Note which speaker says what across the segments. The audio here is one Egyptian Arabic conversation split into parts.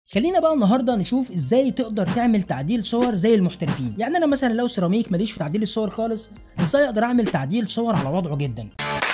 Speaker 1: خلينا بقى النهارده نشوف ازاي تقدر تعمل تعديل صور زي المحترفين يعني انا مثلا لو سيراميك ماليش في تعديل الصور خالص ازاي اقدر اعمل تعديل صور على وضعه جدا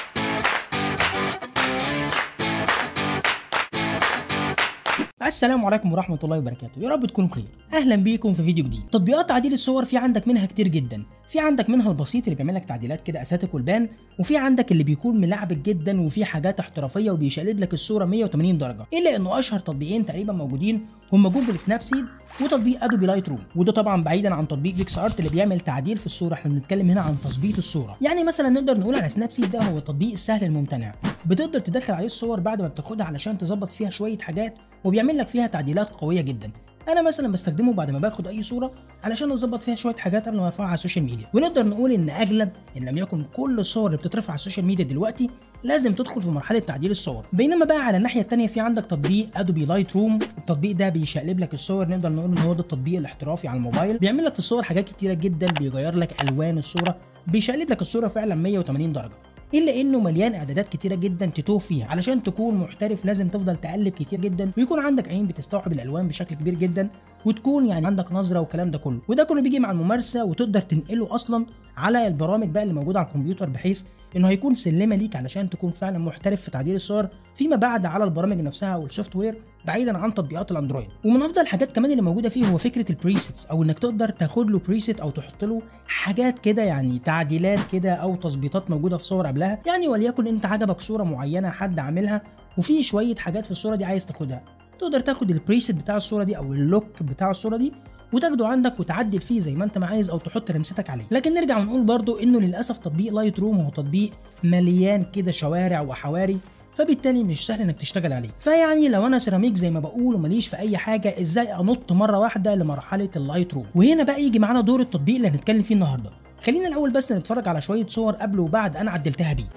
Speaker 1: السلام عليكم ورحمة الله وبركاته يا رب تكونوا بخير اهلا بيكم في فيديو جديد تطبيقات تعديل الصور في عندك منها كتير جدا في عندك منها البسيط اللي بيعمل لك تعديلات كده اساتك والبان وفي عندك اللي بيكون ملعبك جدا وفي حاجات احترافيه وبيشقلب لك الصوره 180 درجه الا انه اشهر تطبيقين تقريبا موجودين هم جوجل سناب سيد وتطبيق ادوبي لايت روم وده طبعا بعيدا عن تطبيق فيكس ارت اللي بيعمل تعديل في الصوره احنا بنتكلم هنا عن تظبيط الصوره يعني مثلا نقدر نقول على سناب سيد ده هو التطبيق السهل الممتنع بتقدر تدخل عليه الصور بعد ما بتاخدها علشان تظبط فيها شويه حاجات وبيعمل لك فيها تعديلات قويه جدا انا مثلا بستخدمه بعد ما باخد اي صوره علشان اظبط فيها شويه حاجات قبل ما ارفعها على السوشيال ميديا ونقدر نقول ان اغلب ان لم يكن كل الصور اللي بتترفع على السوشيال ميديا دلوقتي لازم تدخل في مرحله تعديل الصور بينما بقى على الناحيه الثانيه في عندك تطبيق ادوبي لايت روم التطبيق ده بيشقلب لك الصور نقدر نقول ان هو ده التطبيق الاحترافي على الموبايل بيعمل لك في الصور حاجات كتيره جدا بيغير لك الوان الصوره بيشقلب لك الصوره فعلا 180 درجه الا انه مليان اعدادات كتيره جدا تتوه فيها علشان تكون محترف لازم تفضل تقلب كتير جدا ويكون عندك عين بتستوعب الالوان بشكل كبير جدا وتكون يعني عندك نظره والكلام ده كله وده كله بيجي مع الممارسه وتقدر تنقله اصلا على البرامج بقى اللي موجوده على الكمبيوتر بحيث انه هيكون سلمه ليك علشان تكون فعلا محترف في تعديل الصور فيما بعد على البرامج نفسها والسوفت وير بعيدا عن تطبيقات الاندرويد ومن افضل الحاجات كمان اللي موجوده فيه هو فكره البريسيتس او انك تقدر تاخد له بريسيت او تحط له حاجات كده يعني تعديلات كده او تظبيطات موجوده في صور قبلها يعني وليكن انت عجبك صوره معينه حد عاملها وفي شويه حاجات في الصوره دي عايز تاخدها تقدر تاخد البريسيت بتاع الصوره دي او اللوك بتاع الصوره دي وتاخده عندك وتعدل فيه زي ما انت ما عايز او تحط لمستك عليه لكن نرجع ونقول برضو انه للاسف تطبيق لايت روم هو تطبيق مليان كده شوارع وحواري فبالتالي مش سهل انك تشتغل عليه فيعني لو انا سيراميك زي ما بقول وماليش في اي حاجه ازاي انط مره واحده لمرحله اللايت روم وهنا بقى يجي معانا دور التطبيق اللي هنتكلم فيه النهارده خلينا الاول بس نتفرج على شويه صور قبل وبعد انا عدلتها بيه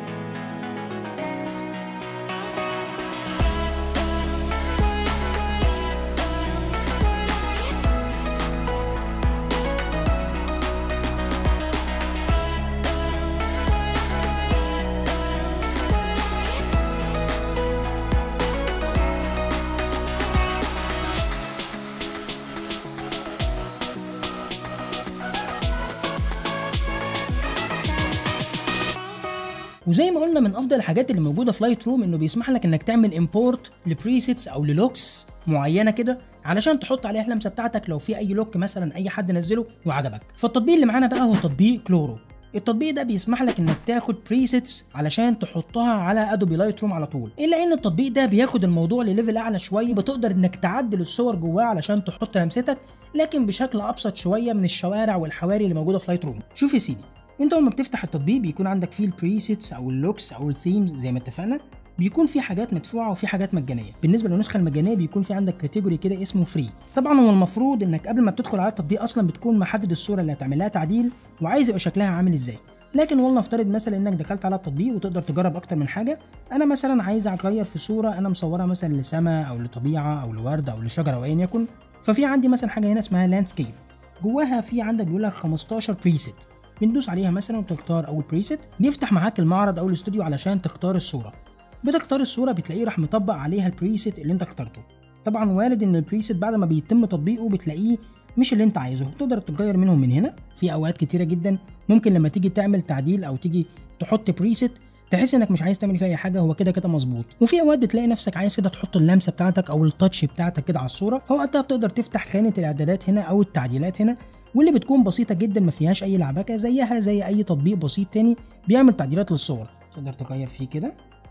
Speaker 1: وزي ما قلنا من افضل الحاجات اللي موجوده في لايت روم انه بيسمح لك انك تعمل امبورت لبريسيتس او للوكس معينه كده علشان تحط عليها اللمسه بتاعتك لو في اي لوك مثلا اي حد نزله وعجبك فالتطبيق اللي معانا بقى هو تطبيق كلورو التطبيق ده بيسمح لك انك تاخد بريسيتس علشان تحطها على ادوبي لايت روم على طول الا ان التطبيق ده بياخد الموضوع لليفل اعلى شويه بتقدر انك تعدل الصور جواه علشان تحط لمستك لكن بشكل ابسط شويه من الشوارع والحواري اللي موجوده في لايت روم شوف يا سيدي انت اول ما بتفتح التطبيق بيكون عندك فيه البريسيتس او اللوكس او الثيمز زي ما اتفقنا بيكون في حاجات مدفوعه وفي حاجات مجانيه بالنسبه للنسخه المجانيه بيكون في عندك كاتيجوري كده اسمه فري طبعا هو المفروض انك قبل ما بتدخل على التطبيق اصلا بتكون محدد الصوره اللي هتعمل لها تعديل وعايز يبقى شكلها عامل ازاي لكن ولنفترض مثلا انك دخلت على التطبيق وتقدر تجرب اكتر من حاجه انا مثلا عايز اغير في صوره انا مصورها مثلا لسما او لطبيعه او لورد او لشجره او ايا يكن ففي عندي مثلا حاجه هنا اسمها لاندسكيب جواها في عندك بيقول لك 15 بريسيت بندوس عليها مثلا وتختار اول بريسيت بيفتح معاك المعرض او الاستوديو علشان تختار الصوره بتختار الصوره بتلاقيه راح مطبق عليها البريسيت اللي انت اخترته طبعا وارد ان البريسيت بعد ما بيتم تطبيقه بتلاقيه مش اللي انت عايزه تقدر تغير منهم من هنا في اوقات كتيره جدا ممكن لما تيجي تعمل تعديل او تيجي تحط بريسيت تحس انك مش عايز تعمل فيه اي حاجه هو كده كده مظبوط وفي اوقات بتلاقي نفسك عايز كده تحط اللمسه بتاعتك او التاتش بتاعتك كده على الصوره فوقتها بتقدر تفتح خانه الاعدادات هنا او التعديلات هنا واللي بتكون بسيطة جدا ما فيهاش أي لعبكة زيها زي أي تطبيق بسيط تاني بيعمل تعديلات للصور تقدر تغير فيه كده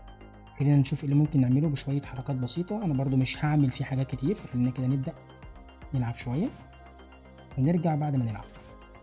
Speaker 1: خلينا نشوف اللي ممكن نعمله بشوية حركات بسيطة أنا برضو مش هعمل فيه حاجات كتير فخلينا كده نبدأ نلعب شوية ونرجع بعد ما نلعب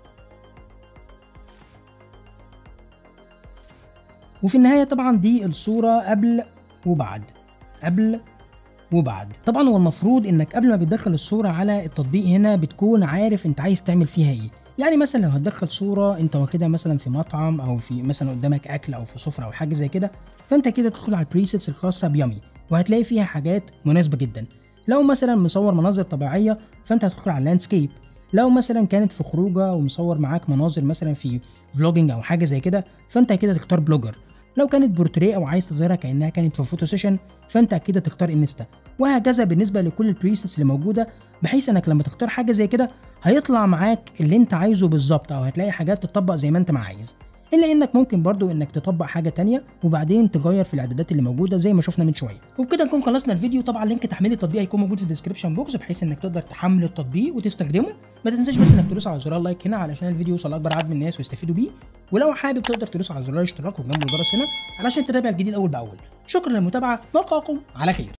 Speaker 1: وفي النهاية طبعا دي الصورة قبل وبعد قبل وبعد طبعا هو المفروض انك قبل ما بتدخل الصوره على التطبيق هنا بتكون عارف انت عايز تعمل فيها ايه يعني مثلا لو هتدخل صوره انت واخدها مثلا في مطعم او في مثلا قدامك اكل او في سفره او حاجه زي كده فانت كده تدخل على البريسيتس الخاصه بيامي وهتلاقي فيها حاجات مناسبه جدا لو مثلا مصور مناظر طبيعيه فانت هتدخل على اللاندسكيب لو مثلا كانت في خروجه ومصور معاك مناظر مثلا في فلوجينج او حاجه زي كده فانت كده تختار بلوجر لو كانت بورتريه او عايز تظهرها كانها كانت في فوتو سيشن فانت اكيد هتختار انستا وهكذا بالنسبه لكل البريسيتس اللي موجوده بحيث انك لما تختار حاجه زي كده هيطلع معاك اللي انت عايزه بالظبط او هتلاقي حاجات تطبق زي ما انت ما عايز الا انك ممكن برضو انك تطبق حاجه تانية وبعدين تغير في الاعدادات اللي موجوده زي ما شفنا من شويه وبكده نكون خلصنا الفيديو طبعا لينك تحميل التطبيق هيكون موجود في الديسكربشن بوكس بحيث انك تقدر تحمل التطبيق وتستخدمه ما تنساش بس انك تدوس على زرار لايك هنا علشان الفيديو يوصل لاكبر عدد من الناس ويستفيدوا بيه ولو حابب تقدر تدوس على زرار الاشتراك وجنبه الجرس هنا علشان تتابع الجديد اول باول شكرا للمتابعه نلقاكم على خير